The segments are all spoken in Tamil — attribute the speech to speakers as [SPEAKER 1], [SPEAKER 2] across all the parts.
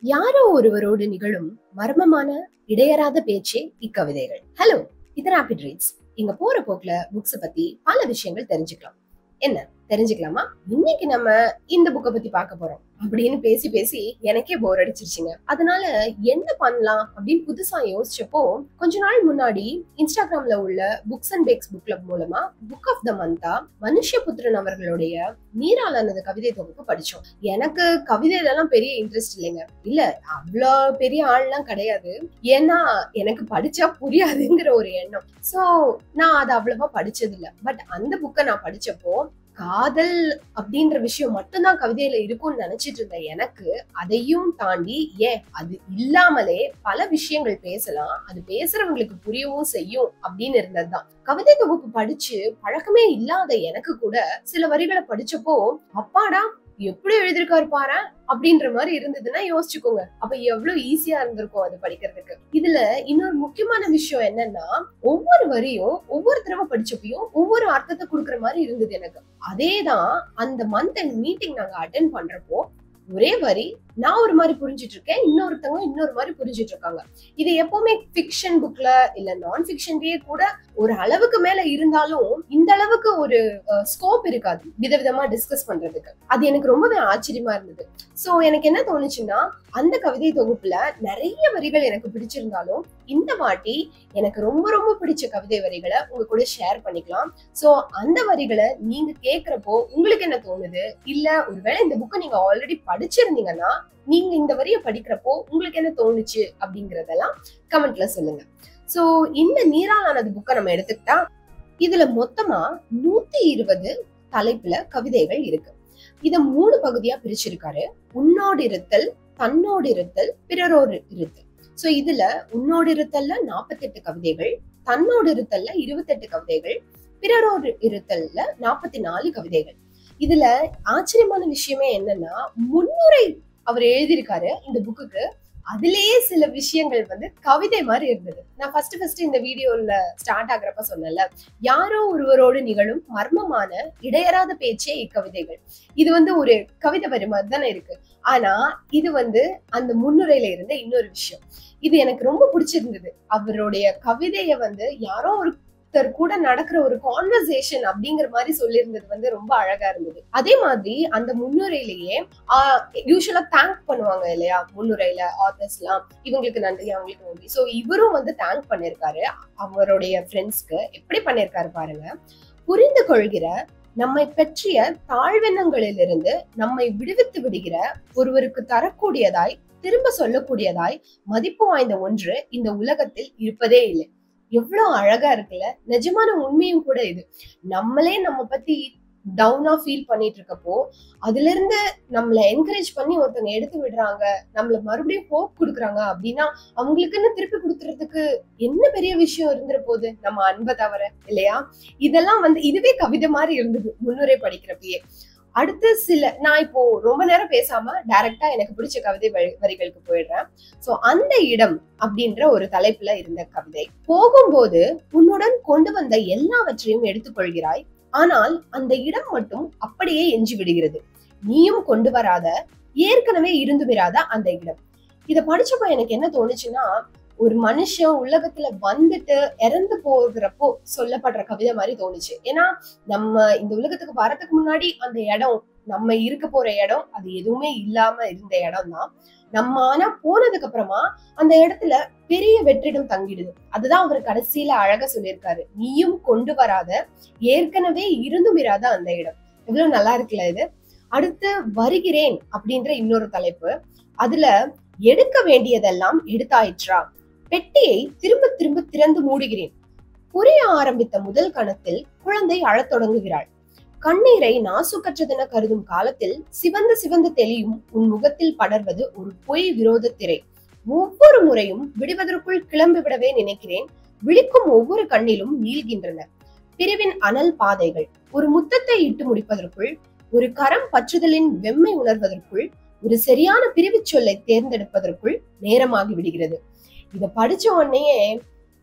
[SPEAKER 1] யாரோ ஒருவரோடு நிகழும் மர்மமான இடையறாத பேச்சே இக்கவிதைகள் ஹலோ இது ராபிட் ரீட்ஸ் இங்க போற போக்குல புக்ஸ் பத்தி பல விஷயங்கள் தெரிஞ்சுக்கலாம் என்ன தெரிஞ்சுக்கலாமா இன்னைக்கு நம்ம இந்த புக்கை பத்தி பார்க்க போறோம் அப்படின்னு பேசி பேசி எனக்கே போர் அடிச்சிருச்சுங்க அதனால என்ன பண்ணலாம் அப்படின்னு புதுசா யோசிச்சப்போ கொஞ்ச நாள் முன்னாடி இன்ஸ்டாகிராம்ல உள்ள books and bags book club மூலமா book of the month Manushyaputhiran அவர்களுடைய நீராலானது கவிதை தொகுப்பு படிச்சோம் எனக்கு கவிதையில எல்லாம் பெரிய இன்ட்ரெஸ்ட் இல்லைங்க இல்ல அவ்வளோ பெரிய ஆள்லாம் கிடையாது ஏன்னா எனக்கு படிச்சா புரியாதுங்கிற ஒரு எண்ணம் சோ நான் அதை அவ்வளவா படிச்சது இல்ல பட் அந்த புக்கை நான் படிச்சப்போ காதல் அப்படின்ற விஷயம் மட்டும்தான் கவிதையில இருக்கும்னு நினைச்சிட்டு இருந்த எனக்கு அதையும் தாண்டி ஏன் அது இல்லாமலே பல விஷயங்கள் பேசலாம் அது பேசுறவங்களுக்கு புரியவும் செய்யும் அப்படின்னு இருந்ததுதான் கவிதை தொகுப்பு படிச்சு பழக்கமே இல்லாத எனக்கு கூட சில வரிகளை படிச்சப்போ அப்பாடா எப்படி எழுதிருக்காரு பாரு அப்படின்ற மாதிரி இருந்ததுன்னா யோசிச்சுக்கோங்க அப்ப எவ்வளவு ஈஸியா இருந்திருக்கும் அது படிக்கிறதுக்கு இதுல இன்னொரு முக்கியமான விஷயம் என்னன்னா ஒவ்வொரு வரியும் ஒவ்வொரு தடவை படிச்சப்பையும் ஒவ்வொரு அர்த்தத்தை கொடுக்குற மாதிரி இருந்தது எனக்கு அதேதான் அந்த மந்த் அண்ட் மீட்டிங் நாங்க அட்டன் பண்றப்போ ஒரே வரி நான் ஒரு மாதிரி புரிஞ்சிட்டு இருக்கேன் இன்னொருத்தவங்க இன்னொரு மாதிரி புரிஞ்சிட்டு இருக்காங்க இது எப்பவுமே ஃபிக்ஷன் புக்ல இல்ல நான் ஃபிக்ஷன்லயே கூட ஒரு அளவுக்கு மேல இருந்தாலும் இந்த அளவுக்கு ஒரு ஸ்கோப் இருக்காது விதவிதமா டிஸ்கஸ் பண்றதுக்கு அது எனக்கு ரொம்பவே ஆச்சரியமா இருந்தது சோ எனக்கு என்ன தோணுச்சுன்னா அந்த கவிதை தொகுப்புல நிறைய வரிகள் எனக்கு பிடிச்சிருந்தாலும் இந்த வாட்டி எனக்கு ரொம்ப ரொம்ப பிடிச்ச கவிதை வரிகளை உங்க கூட ஷேர் பண்ணிக்கலாம் சோ அந்த வரிகளை நீங்க கேக்குறப்போ உங்களுக்கு என்ன தோணுது இல்ல ஒருவேளை இந்த புக்கை நீங்க ஆல்ரெடி படிச்சிருந்தீங்கன்னா நீங்க இந்த வரிய படிக்கிறப்போ உங்களுக்கு என்ன தோணுச்சு அப்படிங்கறதெல்லாம் கமெண்ட்ல சொல்லுங்க சோ இந்த நீராலானது புக்கை நம்ம எடுத்துக்கிட்டா இதுல மொத்தமா நூத்தி இருபது தலைப்புல கவிதைகள் இருக்கு இத மூணு பகுதியா பிரிச்சிருக்காரு உன்னோடு இருத்தல் தன்னோடு இருத்தல் பிறரோடு இருத்தல் சோ இதுல உன்னோடு இருத்தல்ல நாற்பத்தெட்டு கவிதைகள் தன்னோடு இருத்தல்ல இருபத்தெட்டு கவிதைகள் பிறரோடு இருத்தல்ல நாற்பத்தி நாலு கவிதைகள் இதுல ஆச்சரியமான விஷயமே என்னன்னா முன்னுரை அவர் எழுதியிருக்காரு இந்த புக்குக்கு அதுலயே சில விஷயங்கள் வந்து கவிதை மாதிரி இருந்தது நான் ஃபர்ஸ்ட் ஃபர்ஸ்ட் இந்த வீடியோல ஸ்டார்ட் ஆகுறப்ப சொன்னல யாரோ ஒருவரோடு நிகழும் மர்மமான இடையறாத பேச்சே இக்கவிதைகள் இது வந்து ஒரு கவிதை வரி மாதிரி தானே இருக்கு ஆனா இது வந்து அந்த முன்னுரையில இருந்த இன்னொரு விஷயம் இது எனக்கு ரொம்ப பிடிச்சிருந்தது அவருடைய கவிதைய வந்து யாரோ ஒரு ஒருத்தர் கூட நடக்கிற ஒரு கான்வர்சேஷன் அப்படிங்கிற மாதிரி சொல்லியிருந்தது வந்து ரொம்ப அழகா இருந்தது அதே மாதிரி அந்த முன்னுரையிலேயே யூஸ்வலா தேங்க் பண்ணுவாங்க இல்லையா முன்னுரையில ஆத்தர்ஸ் எல்லாம் இவங்களுக்கு நன்றி அவங்களுக்கு நன்றி சோ இவரும் வந்து தேங்க் பண்ணிருக்காரு அவருடைய ஃப்ரெண்ட்ஸ்க்கு எப்படி பண்ணிருக்காரு பாருங்க புரிந்து கொள்கிற நம்மை பற்றிய தாழ்வெண்ணங்களிலிருந்து நம்மை விடுவித்து விடுகிற ஒருவருக்கு தரக்கூடியதாய் திரும்ப சொல்லக்கூடியதாய் மதிப்பு வாய்ந்த ஒன்று இந்த உலகத்தில் இருப்பதே இல்லை எவ்வளவு அழகா இருக்குல்ல நிஜமான உண்மையும் கூட இது நம்மளே நம்ம பத்தி டவுனா ஃபீல் பண்ணிட்டு இருக்கப்போ அதுல இருந்து நம்மள என்கரேஜ் பண்ணி ஒருத்தவங்க எடுத்து விடுறாங்க நம்மள மறுபடியும் ஹோப் கொடுக்குறாங்க அப்படின்னா அவங்களுக்குன்னு திருப்பி கொடுக்கறதுக்கு என்ன பெரிய விஷயம் இருந்துற போகுது நம்ம அன்பை தவிர இல்லையா இதெல்லாம் வந்து இதுவே கவிதை மாதிரி இருந்தது முன்னுரை படிக்கிறப்பயே அடுத்து சில நான் இப்போ ரொம்ப நேரம் பேசாம டைரக்டா எனக்கு பிடிச்ச கவிதை வரிகளுக்கு போயிடுறேன் சோ அந்த இடம் அப்படின்ற ஒரு தலைப்புல இருந்த கவிதை போகும்போது உன்னுடன் கொண்டு வந்த எல்லாவற்றையும் எடுத்துக்கொள்கிறாய் ஆனால் அந்த இடம் மட்டும் அப்படியே எஞ்சி விடுகிறது நீயும் கொண்டு வராத ஏற்கனவே இருந்துமிராத அந்த இடம் இத படிச்சப்ப எனக்கு என்ன தோணுச்சுன்னா ஒரு மனுஷன் உலகத்துல வந்துட்டு இறந்து போகிறப்போ சொல்லப்படுற கவிதை மாதிரி தோணுச்சு ஏன்னா நம்ம இந்த உலகத்துக்கு வரதுக்கு முன்னாடி அந்த இடம் நம்ம இருக்க போற இடம் அது எதுவுமே இல்லாம இருந்த இடம் தான் நம்ம ஆனா போனதுக்கு அப்புறமா அந்த இடத்துல பெரிய வெற்றிடம் தங்கிடுது அதுதான் அவர் கடைசியில அழகா சொல்லியிருக்காரு நீயும் கொண்டு வராத ஏற்கனவே இருந்துமிராத அந்த இடம் எவ்வளவு நல்லா இருக்குல்ல இது அடுத்து வருகிறேன் அப்படின்ற இன்னொரு தலைப்பு அதுல எடுக்க வேண்டியதெல்லாம் எடுத்தாயிற்றா பெட்டியை திரும்ப திரும்ப திறந்து மூடுகிறேன் புரிய ஆரம்பித்த முதல் கணத்தில் குழந்தை அழத் தொடங்குகிறாள் கண்ணீரை நாசுக்கற்றதென கருதும் காலத்தில் சிவந்து சிவந்து தெளியும் உன் முகத்தில் படர்வது ஒரு பொய் விரோத திரை ஒவ்வொரு முறையும் விடுவதற்குள் கிளம்பி விடவே நினைக்கிறேன் விழிக்கும் ஒவ்வொரு கண்ணிலும் நீள்கின்றன பிரிவின் அனல் பாதைகள் ஒரு முத்தத்தை இட்டு முடிப்பதற்குள் ஒரு கரம் பற்றுதலின் வெம்மை உணர்வதற்குள் ஒரு சரியான பிரிவு சொல்லை தேர்ந்தெடுப்பதற்குள் நேரமாகி விடுகிறது இத படிச்ச உடனேயே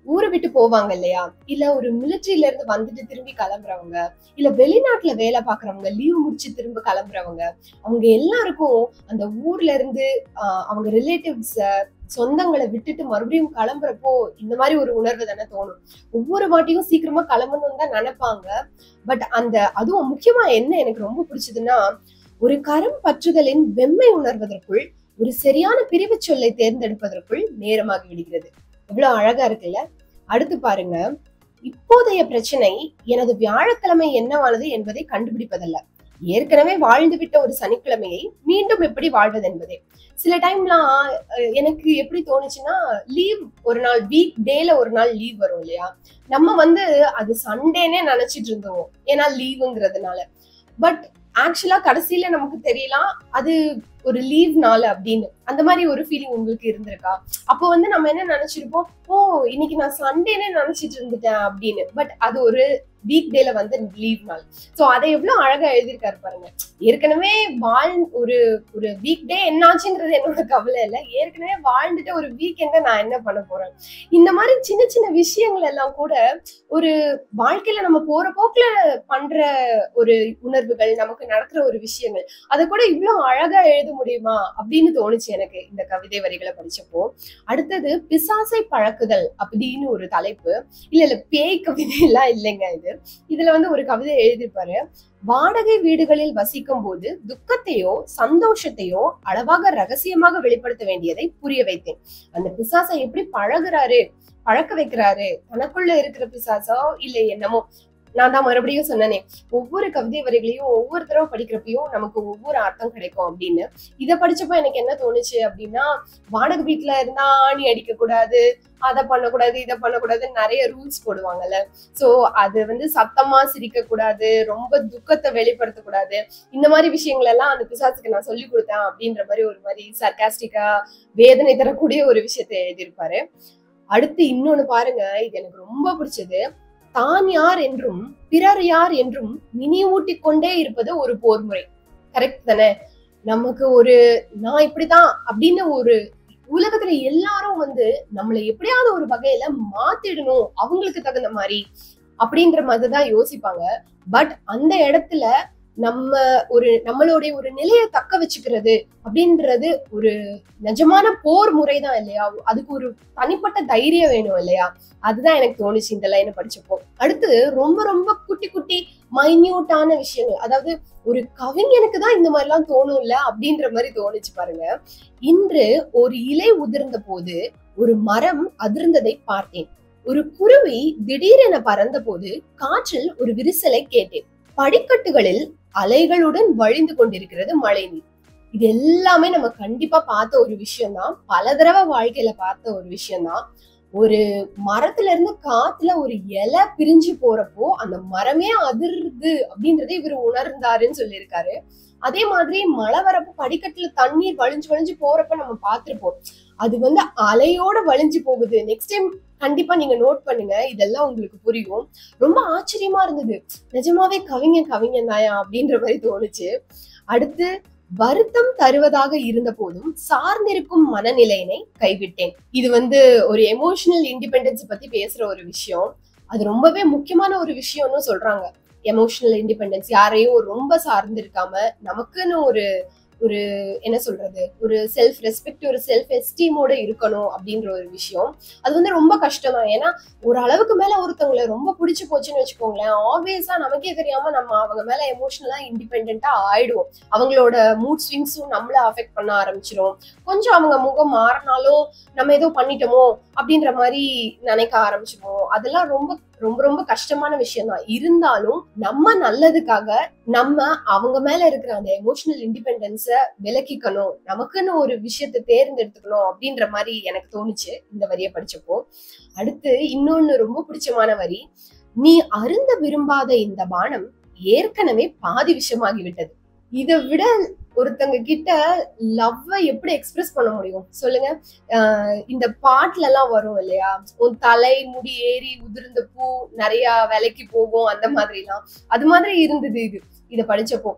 [SPEAKER 1] ஊரை விட்டு போவாங்க இல்லையா இல்ல ஒரு மிலிட்டரியில இருந்து வந்துட்டு திரும்பி கிளம்புறவங்க இல்ல வெளிநாட்டுல வேலை பாக்குறவங்க லீவ் முடிச்சு திரும்ப கிளம்புறவங்க அவங்க எல்லாருக்கும் அந்த ஊர்ல இருந்து ஆஹ் அவங்க ரிலேட்டிவ்ஸ சொந்தங்களை விட்டுட்டு மறுபடியும் கிளம்புறப்போ இந்த மாதிரி ஒரு உணர்வு தானே தோணும் ஒவ்வொரு வாட்டியும் சீக்கிரமா கிளம்பணும்னு தான் நினைப்பாங்க பட் அந்த அதுவும் முக்கியமா என்ன எனக்கு ரொம்ப பிடிச்சதுன்னா ஒரு கரம் பற்றுதலின் வெம்மை உணர்வதற்குள் ஒரு சரியான பிரிவு சொல்லை தேர்ந்தெடுப்பதற்குள் நேரமாகி விடுகிறது எவ்வளவு அழகா இருக்குல்ல அடுத்து பாருங்க இப்போதைய பிரச்சனை எனது வியாழக்கிழமை என்னவானது என்பதை கண்டுபிடிப்பதல்ல ஏற்கனவே வாழ்ந்துவிட்ட ஒரு சனிக்கிழமையை மீண்டும் எப்படி வாழ்வது என்பதே சில டைம்லாம் அஹ், எனக்கு எப்படி தோணுச்சுன்னா லீவ் ஒரு நாள் வீக் டேல ஒரு நாள் லீவ் வரும் இல்லையா நம்ம வந்து அது சண்டேனே நினைச்சிட்டு இருந்தோம் ஏன்னா லீவுங்கிறதுனால பட் ஆக்சுவலா கடைசியில நமக்கு தெரியலாம் அது ஒரு லீவ் நாள் அப்படின்னு அந்த மாதிரி ஒரு ஃபீலிங் உங்களுக்கு இருந்திருக்கா அப்போ வந்து நம்ம என்ன நினைச்சிருப்போம் ஓ இன்னைக்கு நான் சண்டேனே நினைச்சிட்டு இருந்துட்டேன் அப்படின்னு பட் அது ஒரு வீக் டேல வந்து லீவ் நாள் சோ அதை எவ்வளவு அழகா எழுதியிருக்காரு பாருங்க ஏற்கனவே வாழ் ஒரு ஒரு வீக் டே என்னாச்சுங்கிறது என்னோட கவலை இல்ல ஏற்கனவே வாழ்ந்துட்டு ஒரு வீக்கெண்ட நான் என்ன பண்ண போறேன் இந்த மாதிரி சின்ன சின்ன விஷயங்கள் எல்லாம் கூட ஒரு வாழ்க்கையில நம்ம போற போக்குல பண்ற ஒரு உணர்வுகள் நமக்கு நடக்கிற ஒரு விஷயங்கள் அதை கூட இவ்வளவு அழகா எழுத முடியுமா அப்படின்னு தோணுச்சு எனக்கு இந்த கவிதை வரிகளை படிச்சப்போ அடுத்தது பிசாசை பழக்குதல் அப்படின்னு ஒரு தலைப்பு இல்ல இல்ல பேய் கவிதை எல்லாம் இல்லைங்க இது இதுல வந்து ஒரு கவிதை எழுதியிருப்பாரு வாடகை வீடுகளில் வசிக்கும் போது துக்கத்தையோ சந்தோஷத்தையோ அளவாக ரகசியமாக வெளிப்படுத்த வேண்டியதை புரிய வைத்தேன் அந்த பிசாசை எப்படி பழகுறாரு பழக்க வைக்கிறாரு தனக்குள்ள இருக்கிற பிசாசோ இல்ல என்னமோ நான் தான் மறுபடியும் சொன்னனே ஒவ்வொரு கவிதை வரிகளையும் ஒவ்வொரு தடவை படிக்கிறப்பையும் நமக்கு ஒவ்வொரு அர்த்தம் கிடைக்கும் அப்படின்னு இதை படிச்சப்போ எனக்கு என்ன தோணுச்சு அப்படின்னா வாடகை வீட்டுல இருந்தா ஆணி அடிக்க கூடாது அதை பண்ணக்கூடாது இதை பண்ணக்கூடாதுன்னு நிறைய ரூல்ஸ் போடுவாங்கல்ல சோ அது வந்து சத்தமா சிரிக்க கூடாது ரொம்ப துக்கத்தை வெளிப்படுத்த கூடாது இந்த மாதிரி விஷயங்கள் எல்லாம் அந்த பிசாசுக்கு நான் சொல்லி கொடுத்தேன் அப்படின்ற மாதிரி ஒரு மாதிரி சர்காஸ்டிக்கா வேதனை தரக்கூடிய ஒரு விஷயத்தை எழுதியிருப்பாரு அடுத்து இன்னொன்னு பாருங்க இது எனக்கு ரொம்ப பிடிச்சது தான் யார் என்றும் பிறர் யார் என்றும் நினைவூட்டி கொண்டே இருப்பது ஒரு போர் முறை கரெக்ட் தானே நமக்கு ஒரு நான் இப்படிதான் அப்படின்னு ஒரு உலகத்துல எல்லாரும் வந்து நம்மளை எப்படியாவது ஒரு வகையில மாத்திடணும் அவங்களுக்கு தகுந்த மாதிரி அப்படின்ற மாதிரி தான் யோசிப்பாங்க பட் அந்த இடத்துல நம்ம ஒரு நம்மளுடைய ஒரு நிலையை தக்க வச்சுக்கிறது அப்படின்றது ஒரு நிஜமான போர் முறைதான் இல்லையா அதுக்கு ஒரு தனிப்பட்ட தைரியம் வேணும் இல்லையா அதுதான் எனக்கு தோணுச்சு இந்த லைனை படிச்சப்போ அடுத்து ரொம்ப ரொம்ப குட்டி குட்டி மைன்யூட்டான விஷயங்கள் அதாவது ஒரு கவிஞனுக்கு தான் இந்த மாதிரி எல்லாம் தோணும்ல அப்படின்ற மாதிரி தோணுச்சு பாருங்க இன்று ஒரு இலை உதிர்ந்த போது ஒரு மரம் அதிர்ந்ததை பார்த்தேன் ஒரு குருவி திடீரென பறந்த போது காற்றில் ஒரு விரிசலை கேட்டேன் படிக்கட்டுகளில் அலைகளுடன் வழிந்து கொண்டிருக்கிறது மழை நீர் இது எல்லாமே நம்ம கண்டிப்பா பார்த்த ஒரு விஷயம்தான் பல தடவை வாழ்க்கையில பார்த்த ஒரு விஷயம்தான் ஒரு மரத்துல இருந்து காத்துல ஒரு இலை பிரிஞ்சு போறப்போ அந்த மரமே அதிருது அப்படின்றத இவர் உணர்ந்தாருன்னு சொல்லியிருக்காரு அதே மாதிரி மழை வரப்போ படிக்கட்டுல தண்ணீர் வழிஞ்சு வழிஞ்சு போறப்ப நம்ம பார்த்திருப்போம் அது வந்து அலையோட வழிஞ்சு போகுது நெக்ஸ்ட் டைம் கண்டிப்பா நீங்க நோட் பண்ணுங்க இதெல்லாம் உங்களுக்கு புரியும் ரொம்ப ஆச்சரியமா இருந்தது நிஜமாவே கவிஞன் கவிஞன் தாயா அப்படின்ற மாதிரி தோணுச்சு அடுத்து வருத்தம் தருவதாக இருந்த போதும் சார்ந்திருக்கும் மனநிலையினை கைவிட்டேன் இது வந்து ஒரு எமோஷனல் இண்டிபெண்டன்ஸ் பத்தி பேசுற ஒரு விஷயம் அது ரொம்பவே முக்கியமான ஒரு விஷயம்னு சொல்றாங்க எமோஷனல் இண்டிபெண்டன்ஸ் யாரையும் ரொம்ப சார்ந்து இருக்காம நமக்குன்னு ஒரு ஒரு என்ன சொல்றது ஒரு செல்ஃப் ரெஸ்பெக்ட் ஒரு செல்ஃப் எஸ்டீமோட இருக்கணும் அப்படின்ற ஒரு விஷயம் அது வந்து ரொம்ப கஷ்டம் தான் ஏன்னா ஒரு அளவுக்கு மேல ஒருத்தவங்களை ரொம்ப பிடிச்சு போச்சுன்னு வச்சுக்கோங்களேன் ஆப்வியஸா நமக்கே தெரியாம நம்ம அவங்க மேல எமோஷனலா இண்டிபெண்டா ஆயிடுவோம் அவங்களோட மூட் ஸ்விங்ஸும் நம்மள அஃபெக்ட் பண்ண ஆரம்பிச்சிரும் கொஞ்சம் அவங்க முகம் மாறினாலும் நம்ம ஏதோ பண்ணிட்டோமோ அப்படின்ற மாதிரி நினைக்க ஆரம்பிச்சிருவோம் அதெல்லாம் ரொம்ப ரொம்ப ரொம்ப கஷ்டமான விஷயம் தான் இருந்தாலும் நம்ம நல்லதுக்காக நம்ம அவங்க மேல இருக்கிற அந்த எமோஷனல் இண்டிபெண்டன்ஸ விலக்கிக்கணும் நமக்குன்னு ஒரு விஷயத்தை தேர்ந்தெடுத்துக்கணும் அப்படின்ற மாதிரி எனக்கு தோணுச்சு இந்த வரியை படிச்சப்போ அடுத்து இன்னொன்னு ரொம்ப பிடிச்சமான வரி நீ அருந்த விரும்பாத இந்த பானம் ஏற்கனவே பாதி விஷமாகி விட்டது இதை விட ஒருத்தங்க கிட்ட லவ்வை எப்படி எக்ஸ்பிரஸ் பண்ண முடியும் சொல்லுங்க ஆஹ் இந்த பாட்டுல எல்லாம் வரும் இல்லையா உன் தலை முடி ஏறி உதிர்ந்த பூ நிறைய விலைக்கு போகும் அந்த மாதிரி எல்லாம் அது மாதிரி இருந்தது இது இத படிச்சப்போ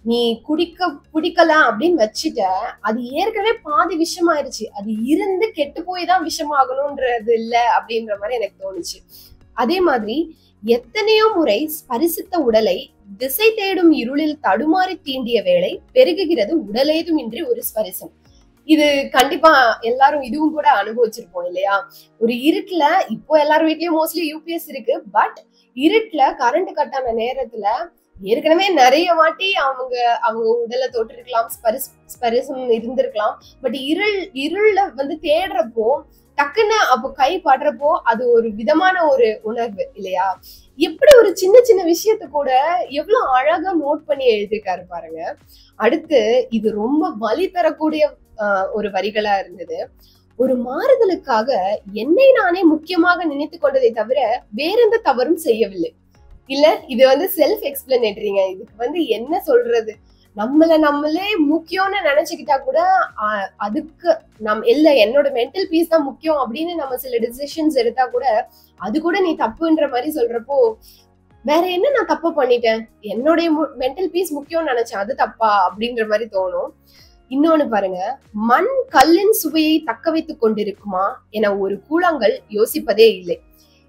[SPEAKER 1] நீ குடிக்க குடிக்கலாம் அப்படின்னு வச்சுட்ட அது ஏற்கனவே பாதி விஷமாயிருச்சு அது இருந்து கெட்டு போய் தான் விஷமாகணும்ன்றது இல்ல அப்படின்ற மாதிரி எனக்கு தோணுச்சு அதே மாதிரி எத்தனையோ முறை ஸ்பரிசித்த உடலை திசை தேடும் இருளில் தடுமாறி தீண்டிய வேளை பெருகுகிறது உடலேதும் இன்றி ஒரு ஸ்பரிசம் இது கண்டிப்பா எல்லாரும் இதுவும் கூட அனுபவிச்சிருப்போம் இல்லையா ஒரு இருட்டுல இப்போ எல்லாரும் வீட்லயும் மோஸ்ட்லி யூபிஎஸ் இருக்கு பட் இருட்டுல கரண்ட் கட் ஆன நேரத்துல ஏற்கனவே நிறைய வாட்டி அவங்க அவங்க உடலை தொட்டிருக்கலாம் ஸ்பரிஸ் ஸ்பரிசம் இருந்திருக்கலாம் பட் இருள் இருள்ல வந்து தேடுறப்போ டக்குன்னு அப்போ கை படுறப்போ அது ஒரு விதமான ஒரு உணர்வு இல்லையா எப்படி ஒரு சின்ன சின்ன விஷயத்த கூட எவ்வளவு அழகா நோட் பண்ணி எழுதிருக்காரு பாருங்க அடுத்து இது ரொம்ப வலி தரக்கூடிய ஆஹ், ஒரு வரிகளா இருந்தது ஒரு மாறுதலுக்காக என்னை நானே முக்கியமாக நினைத்து கொண்டதை தவிர வேறெந்த தவறும் செய்யவில்லை இல்ல இது வந்து செல்ஃப் எக்ஸ்பிளனேட்டரிங்க இதுக்கு வந்து என்ன சொல்றது நம்மள நம்மளே முக்கியம்னு நினைச்சுக்கிட்டா கூட ஆஹ், அதுக்கு நம் இல்ல என்னோட மென்டல் பீஸ் தான் முக்கியம் அப்படின்னு நம்ம சில டிசிஷன்ஸ் எடுத்தா கூட அது கூட நீ தப்புன்ற மாதிரி சொல்றப்போ வேற என்ன நான் தப்பு பண்ணிட்டேன் என்னுடைய மென்டல் பீஸ் முக்கியம்னு நினைச்சேன் அது தப்பா அப்படின்ற மாதிரி தோணும் இன்னொன்னு பாருங்க மண் கல்லின் சுவையை தக்க வைத்துக் கொண்டிருக்குமா என ஒரு கூழாங்கல் யோசிப்பதே இல்லை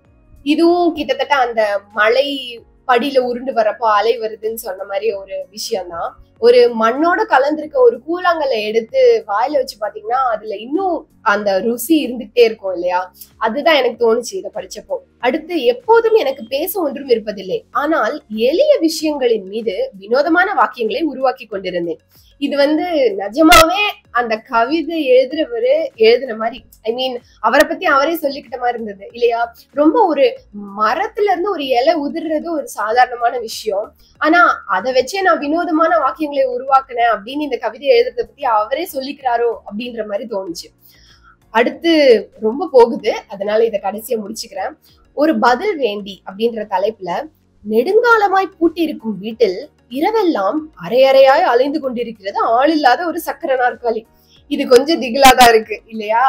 [SPEAKER 1] இதுவும் கிட்டத்தட்ட அந்த மழை படியில உருண்டு வரப்போ அலை வருதுன்னு சொன்ன மாதிரி ஒரு விஷயம்தான் ஒரு மண்ணோட கலந்திருக்க ஒரு கூழாங்கல்ல எடுத்து வாயில வச்சு பாத்தீங்கன்னா அதுல இன்னும் அந்த ருசி இருந்துகிட்டே இருக்கும் இல்லையா அதுதான் எனக்கு தோணுச்சு இதை படிச்சப்போ அடுத்து எப்போதும் எனக்கு பேச ஒன்றும் இருப்பதில்லை ஆனால் எளிய விஷயங்களின் மீது வினோதமான வாக்கியங்களை உருவாக்கி கொண்டிருந்தேன் இது வந்து நிஜமாவே அந்த கவிதை எழுதுறவரு எழுதுன மாதிரி ஐ மீன் அவரை பத்தி அவரே சொல்லிக்கிட்ட மாதிரி இருந்தது இல்லையா ரொம்ப ஒரு மரத்துல இருந்து ஒரு இலை உதிர்றது ஒரு சாதாரணமான விஷயம் ஆனா அதை வச்சே நான் வினோதமான வாக்கியங்களை உருவாக்குனேன் அப்படின்னு இந்த கவிதை எழுதுறத பத்தி அவரே சொல்லிக்கிறாரோ அப்படின்ற மாதிரி தோணுச்சு அடுத்து ரொம்ப போகுது அதனால இதை கடைசியா முடிச்சுக்கிறேன் ஒரு பதில் வேண்டி அப்படின்ற தலைப்புல நெடுங்காலமாய் பூட்டியிருக்கும் வீட்டில் இரவெல்லாம் அரை அறையாய் அலைந்து கொண்டிருக்கிறது ஆளில்லாத ஒரு சக்கர நாற்காலி இது கொஞ்சம் திகிலாதான் இருக்கு இல்லையா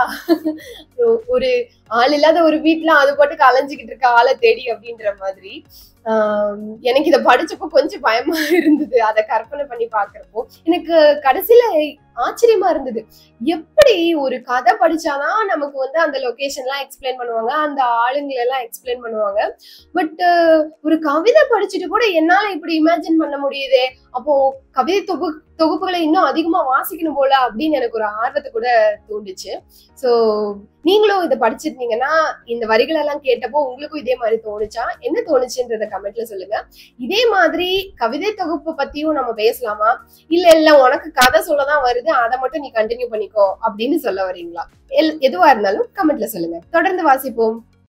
[SPEAKER 1] ஒ- ஒரு ஆள் இல்லாத ஒரு வீட்டுல அது பாட்டுக்கு அலைஞ்சுக்கிட்டு இருக்க ஆளை தேடி அப்படின்ற மாதிரி ஆஹ் எனக்கு இதை படிச்சப்போ கொஞ்சம் பயமா இருந்தது அதை கற்பனை பண்ணி பாக்குறப்போ எனக்கு கடைசியில ஆச்சரியமா இருந்தது எப்படி ஒரு கதை படிச்சாதான் நமக்கு வந்து அந்த லொகேஷன்லாம் எக்ஸ்பிளைன் பண்ணுவாங்க அந்த ஆளுங்களை எல்லாம் எக்ஸ்பிளைன் பண்ணுவாங்க பட் ஒரு கவிதை படிச்சுட்டு கூட என்னால இப்படி இமேஜின் பண்ண முடியுதே அப்போ கவிதை தொகு தொகுப்புகளை இன்னும் அதிகமா வாசிக்கணும் போல அப்படின்னு எனக்கு ஒரு ஆர்வத்தை கூட தூண்டுச்சு சோ நீங்களும் இதை படிச்சிருந்தீங்கன்னா இந்த வரிகள் எல்லாம் கேட்டப்போ உங்களுக்கும் இதே மாதிரி தோணுச்சா என்ன தோணுச்சுன்றத கமெண்ட்ல சொல்லுங்க இதே மாதிரி கவிதை தொகுப்பு பத்தியும் நம்ம பேசலாமா இல்ல இல்ல உனக்கு கதை சொல்லதான் வருது அதை மட்டும் நீ கண்டினியூ பண்ணிக்கோ அப்படின்னு சொல்ல வரீங்களா எல்- எதுவா இருந்தாலும் கமெண்ட்ல சொல்லுங்க தொடர்ந்து வாசிப்போம்